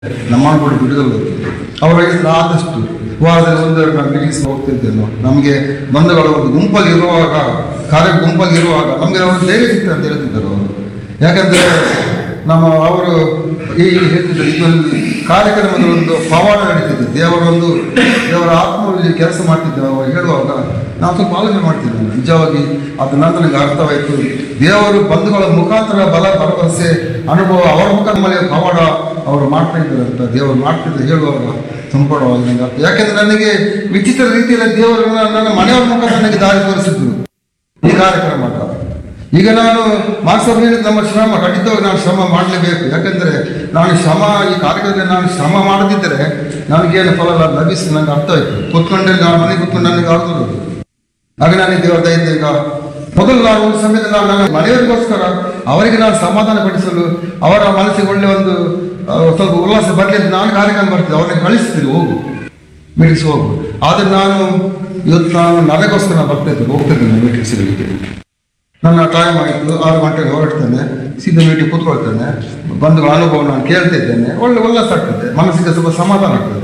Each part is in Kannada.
ನಮ್ಮ ಕೂಡ ಬಿಡುಗಲ್ಲ ಅವರಿಗೆ ಆದಷ್ಟು ವಾರದಲ್ಲಿ ಒಂದೆರಡು ನಾನು ಮೀಟಿಂಗ್ಸ್ ಹೋಗ್ತಿದ್ದೇನೋ ನಮಗೆ ಬಂಧುಗಳು ಒಂದು ಗುಂಪಲ್ಲಿ ಇರುವಾಗ ಕಾರ್ಯ ಗುಂಪಲ್ಲಿ ಇರುವಾಗ ನಮಗೆ ಅವರು ಧೈರ್ಯ ಸಿಗ್ತದೆ ಅಂತ ಹೇಳ್ತಿದ್ದರು ಅವರು ಯಾಕಂದ್ರೆ ನಮ್ಮ ಅವರು ಈ ಹೇಳ್ತಿದ್ದರು ಇದೊಂದು ಕಾರ್ಯಕ್ರಮದ ಒಂದು ಪವಾಡ ನಡೀತಿದೆ ದೇವರ ಒಂದು ದೇವರ ಆತ್ಮದಲ್ಲಿ ಕೆಲಸ ಮಾಡ್ತಿದ್ದೇವೆ ಅವರು ಹೇಳುವಾಗ ನಾವು ಸ್ವಲ್ಪ ಆಲೋಚನೆ ಮಾಡ್ತಿದ್ದೇವೆ ನಿಜವಾಗಿ ಅದು ನಂತರ ನನಗೆ ಅರ್ಥವಾಯಿತು ದೇವರು ಬಂಧುಗಳ ಮುಖಾಂತರ ಬಲ ಭರವಸೆ ಅನುಭವ ಅವರ ಮುಖ ಮೇಲೆ ಪವಾಡ ಅವರು ಮಾಡ್ತಾ ಇದ್ದಾರೆ ಅಂತ ದೇವರು ಮಾಡ್ತಿದ್ದಾರೆ ಹೇಳುವಾಗ ಸಂಪೂರ್ಣವಾಗಿ ನನಗೆ ಅರ್ಥ ಯಾಕೆಂದ್ರೆ ನನಗೆ ವಿಚಿತ್ರ ರೀತಿಯಲ್ಲಿ ದೇವರು ನನ್ನ ಮನೆಯವರ ಮುಖಾಂತರ ನನಗೆ ದಾರಿ ತೋರಿಸಿದ್ರು ಈ ಕಾರ್ಯಕ್ರಮ ಅಂತ. ಈಗ ನಾನು ಮಾಸ್ಟರ್ ಹೇಳಿದ ನಮ್ಮ ಶ್ರಮ ಖಂಡಿತವಾಗಿ ನಾನು ಶ್ರಮ ಮಾಡಲೇಬೇಕು ಯಾಕಂದ್ರೆ ನಾನು ಶ್ರಮ ಈ ಕಾರ್ಯಕ್ರಮದಲ್ಲಿ ನಾನು ಶ್ರಮ ಮಾಡದಿದ್ದರೆ ನನಗೇನು ಫಲ ಲಭಿಸಿ ನನಗೆ ಅರ್ಥ ಆಯ್ತು ಕೂತ್ಕೊಂಡೆ ನಾನು ಮನೆಗೆ ಕೂತ್ಕೊಂಡು ನನಗೆ ಆಗ್ತದೆ ಹಾಗೆ ನಾನು ದೇವರ ದಯಿಂದ ಈಗ ಮೊದಲು ನಾನು ಒಂದು ಸಮಯದಲ್ಲಿ ನಾನು ನನ್ನ ಮನೆಯವರಿಗೋಸ್ಕರ ಅವರಿಗೆ ನಾನು ಸಮಾಧಾನ ಪಡಿಸಲು ಅವರ ಮನಸ್ಸಿಗೆ ಒಳ್ಳೆ ಒಂದು ಆ, ಸ್ವಲ್ಪ ಉಲ್ಲಾಸ ಬರಲಿ ಅಂತ ನಾನು ಕಾರ್ಯಕ್ರಮ ಬರ್ತಿದ್ದೆ ಅವ್ರನ್ನ ಕಳಿಸ್ತೀನಿ ಹೋಗು ಮೀಟಿಂಗ್ಸ್ ಹೋಗು ಆದರೆ ನಾನು ಇವತ್ತು ನಾನು ನನಗೋಸ್ಕರ ನಾನು ಬರ್ತಾ ಇದ್ದೆ ಹೋಗ್ತಿದ್ದೇನೆ ಮೀಟಿಂಗ್ಸ್ಗಳಿಗೆ ನನ್ನ ಟೈಮ್ ಆಯಿತು ಆರು ಗಂಟೆಗೆ ಹೊರಡ್ತೇನೆ ಸೀದಾ ಮೀಟಿಂಗ್ ಕೂತ್ಕೊಳ್ತೇನೆ ಬಂದು ಅನುಭವ ನಾನು ಕೇಳ್ತಾ ಇದ್ದೇನೆ ಒಳ್ಳೆ ಉಲ್ಲಾಸ ಆಗ್ತದೆ ಮನಸ್ಸಿಗೆ ಸ್ವಲ್ಪ ಸಮಾಧಾನ ಆಗ್ತದೆ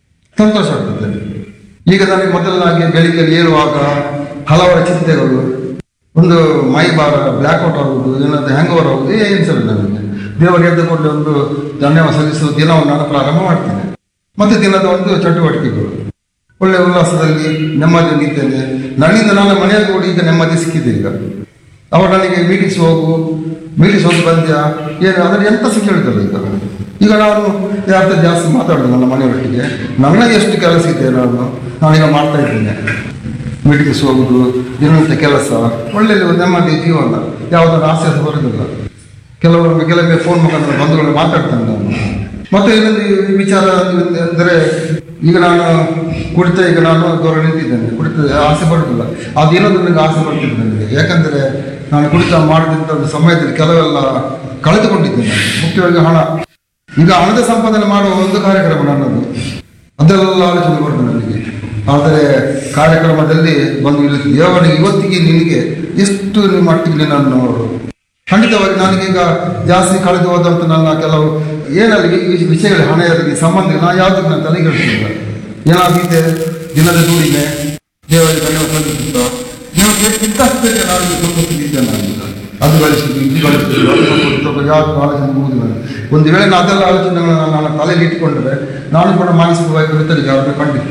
ಸಂತೋಷ ಆಗ್ತದೆ ಈಗ ನನಗೆ ಮೊದಲನಾಗಿ ಬೆಳಿಗ್ಗೆ ಏಳುವಾಗ ಹಲವರ ಚಿಂತೆಗಳು ಒಂದು ಮೈ ಭಾರ ಬ್ಲ್ಯಾಕ್ ಔಟ್ ಆಗುವುದು ಏನಾದ್ರು ಹ್ಯಾಂಗ್ ಓವರ್ ಆಗುವುದು ಏನು ಸರಿ ನನಗೆ ದೇವರು ಎದ್ದುಕೊಂಡು ಒಂದು ಧನ್ಯವಾದ ಸಲ್ಲಿಸುವ ದಿನವನ್ನು ನಾನು ಪ್ರಾರಂಭ ಮಾಡ್ತೇನೆ ಮತ್ತೆ ದಿನದ ಒಂದು ಚಟುವಟಿಕೆಗಳು ಒಳ್ಳೆ ಉಲ್ಲಾಸದಲ್ಲಿ ನೆಮ್ಮದಿ ನಿಂತೇನೆ ನನ್ನಿಂದ ನನ್ನ ಮನೆಯಲ್ಲಿ ಕೂಡ ಈಗ ನೆಮ್ಮದಿ ಸಿಕ್ಕಿದೆ ಈಗ ಅವರು ನನಗೆ ಮೀಟಿಂಗ್ಸ್ ಹೋಗು ಮೀಟಿಂಗ್ಸ್ ಹೋಗಿ ಬಂದ್ಯಾ ಏನು ಅದ್ರ ಎಂತ ಸಿಕ್ಕ ಹೇಳಿದಲ್ಲ ಈಗ ಈಗ ನಾನು ಯಾರ ಜಾಸ್ತಿ ಮಾತಾಡೋದು ನನ್ನ ಮನೆಯೊಟ್ಟಿಗೆ ನನಗೆ ಎಷ್ಟು ಕೆಲಸ ಇದೆ ನಾನು ನಾನೀಗ ಮಾಡ್ತಾ ಇದ್ದೇನೆ ಮೀಟಿಂಗ್ಸ್ ಹೋಗುದು ದಿನನಿತ್ಯ ಕೆಲಸ ಒಳ್ಳೆ ನೆಮ್ಮದಿ ಜೀವನ ಯಾವುದನ್ನು ಆಸೆ ಬರೋದಿಲ್ಲ ಕೆಲವೊಮ್ಮೆ ಕೆಲವೊಮ್ಮೆ ಫೋನ್ ಮುಖಾಂತರ ಬಂಧುಗಳು ಮಾತಾಡ್ತೇನೆ ನಾನು ಮತ್ತೆ ಇನ್ನೊಂದು ಈ ವಿಚಾರ ಅಂದರೆ ಈಗ ನಾನು ಕುಡಿತ ಈಗ ನಾನು ದೂರ ನಿಂತಿದ್ದೇನೆ ಕುಡಿತ ಆಸೆ ಪಡೋದಿಲ್ಲ ಅದು ಇನ್ನೊಂದು ನನಗೆ ಆಸೆ ಪಡ್ತಿದ್ದೆ ನನಗೆ ಯಾಕಂದರೆ ನಾನು ಕುಡಿತ ಮಾಡಿದಂಥ ಒಂದು ಸಮಯದಲ್ಲಿ ಕೆಲವೆಲ್ಲ ಕಳೆದುಕೊಂಡಿದ್ದೇನೆ ಮುಖ್ಯವಾಗಿ ಹಣ ಈಗ ಹಣದ ಸಂಪಾದನೆ ಮಾಡುವ ಒಂದು ಕಾರ್ಯಕ್ರಮ ನನ್ನದು ಅದೆಲ್ಲ ಆಲೋಚನೆ ಬರ್ತದೆ ನನಗೆ ಆದರೆ ಕಾರ್ಯಕ್ರಮದಲ್ಲಿ ಬಂದು ಇಲ್ಲಿ ದೇವರಿಗೆ ಇವತ್ತಿಗೆ ನಿನಗೆ ಎಷ್ಟು ಮಟ್ಟಿಗೆ ನಾನು ಖಂಡಿತವಾಗಿ ನನಗೀಗ ಜಾಸ್ತಿ ಕಳೆದು ಹೋದಂತ ನನ್ನ ಕೆಲವು ಏನಲ್ಲಿ ವಿ- ವಿ- ವಿಷಯಗಳು ಹಣೆಯಲ್ಲಿ ಸಂಬಂಧ ನಾನು ಯಾವುದಕ್ಕೆ ನಾನು ತಲೆಗೆ ಹೇಳ್ತಿಲ್ಲ ಏನಾಗಿದೆ ದಿನದ ದುಡಿಮೆ ದೇವರಿಗೆ ಧನ್ಯವಾದ ಸಲ್ಲಿಸುತ್ತಾ ದೇವರಿಗೆ ಇದ್ದಷ್ಟೇ ನಾನು ಸಂತೋಷದಿದ್ದೆ ನಾನು ಅದು ಗಳಿಸಿದ್ದು ಇದು ಗಳಿಸಿದ್ದು ಅದು ಗಳಿಸಿದ್ದು, ಯಾವುದು ಆಲೋಚನೆ ಮುಗುದಿಲ್ಲ ಒಂದು ವೇಳೆ ನಾನು ಅದೆಲ್ಲ ಆಲೋಚನೆಗಳನ್ನು ನನ್ನ ತಲೆಗೆ ಇಟ್ಟುಕೊಂಡ್ರೆ ನಾನು ಕೂಡ ಮಾನಸಿಕವಾಗಿ ಮೃತರಿಗೆ ಅವ್ರನ್ನ ಖಂಡಿತ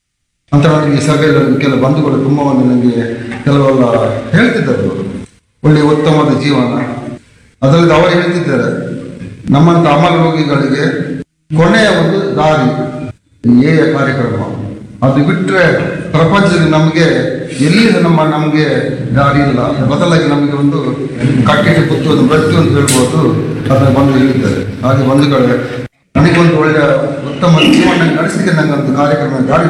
ಅಂತ ನನಗೆ ಸಭೆಯಲ್ಲಿ ಕೆಲ ಬಂಧುಗಳು ತುಂಬ ಒಂದು ನನಗೆ ಕೆಲವೆಲ್ಲ ಹೇಳ್ತಿದ್ದರು ಅವರು ಒಳ್ಳೆಯ ಉತ್ತಮವಾದ ಜೀವನ ಅದರಲ್ಲಿ ಅವರು ಹೇಳ್ತಿದ್ದಾರೆ ನಮ್ಮಂತ ಅಮರ ರೋಗಿಗಳಿಗೆ ಕೊನೆಯ ಒಂದು ದಾರಿ ಏ ಕಾರ್ಯಕ್ರಮ ಅದು ಬಿಟ್ಟರೆ ಪ್ರಪಂಚದಲ್ಲಿ ನಮಗೆ ಎಲ್ಲಿ ನಮ್ಮ ನಮಗೆ ದಾರಿ ಇಲ್ಲ ಬದಲಾಗಿ ನಮಗೆ ಒಂದು ಕಟ್ಟಿಟ್ಟು ಕುತ್ತು ಒಂದು ಮೃತ್ಯು ಅಂತ ಹೇಳ್ಬೋದು ಅದನ್ನು ಬಂದು ಹೇಳಿದ್ದಾರೆ ಹಾಗೆ ಬಂಧುಗಳೇ ನನಗೊಂದು ಒಳ್ಳೆಯ ಉತ್ತಮ ಜೀವನ ನಡೆಸಲಿಕ್ಕೆ ನಂಗೊಂದು ಕಾರ್ಯಕ್ರಮ ದಾರಿ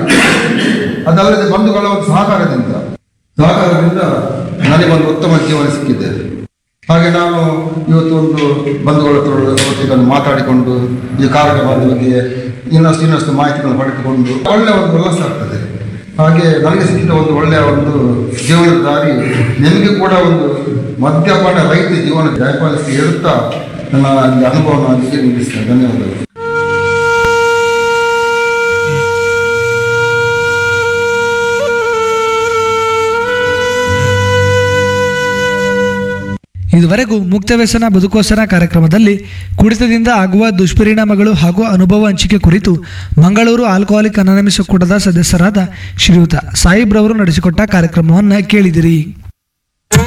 ಅದಲ್ಲದೆ ಬಂಧುಗಳ ಒಂದು ಸಹಕಾರದಿಂದ ಸಹಕಾರದಿಂದ ನನಗೊಂದು ಉತ್ತಮ ಜೀವನ ಸಿಕ್ಕಿದೆ ಹಾಗೆ ನಾನು ಇವತ್ತು ಒಂದು ಬಂಧುಗಳ ಹತ್ರ ಒಟ್ಟಿಗೆ ಮಾತಾಡಿಕೊಂಡು ಈ ಕಾರ್ಯಕ್ರಮದ ಬಗ್ಗೆ ಇನ್ನಷ್ಟು ಇನ್ನಷ್ಟು ಮಾಹಿತಿಗಳನ್ನು ಪಡೆದುಕೊಂಡು ಒಳ್ಳೆಯ ಒಂದು ಉಲ್ಲಾಸ ಆಗ್ತದೆ ಹಾಗೆ ನನಗೆ ಸಿಕ್ಕಿದ ಒಂದು ಒಳ್ಳೆಯ ಒಂದು ಜೀವನದ ದಾರಿ ನಿಮಗೆ ಕೂಡ ಒಂದು ಮದ್ಯಪಾನ ರಹಿತ ಜೀವನ ಜಯಪಾಲಿಸಿ ಹೇಳುತ್ತಾ ನನ್ನ ಈ ಅನುಭವವನ್ನು ಅಲ್ಲಿಗೆ ನಿಲ್ಲಿಸ್ತೇನೆ ಧನ್ಯವಾದಗಳು ಇದುವರೆಗೂ ಮುಕ್ತ ವ್ಯಸನ ಬದುಕೋಸನ ಕಾರ್ಯಕ್ರಮದಲ್ಲಿ ಕುಡಿತದಿಂದ ಆಗುವ ದುಷ್ಪರಿಣಾಮಗಳು ಹಾಗೂ ಅನುಭವ ಹಂಚಿಕೆ ಕುರಿತು ಮಂಗಳೂರು ಆಲ್ಕೋಹಾಲಿಕ್ ಅನಾನಮಿಸ್ ಒಕ್ಕೂಟದ ಸದಸ್ಯರಾದ ಶ್ರೀಯುತ ಸಾಯಿಬ್ರವರು ನಡೆಸಿಕೊಟ್ಟ ಕಾರ್ಯಕ್ರಮವನ್ನು ಕೇಳಿದಿರಿ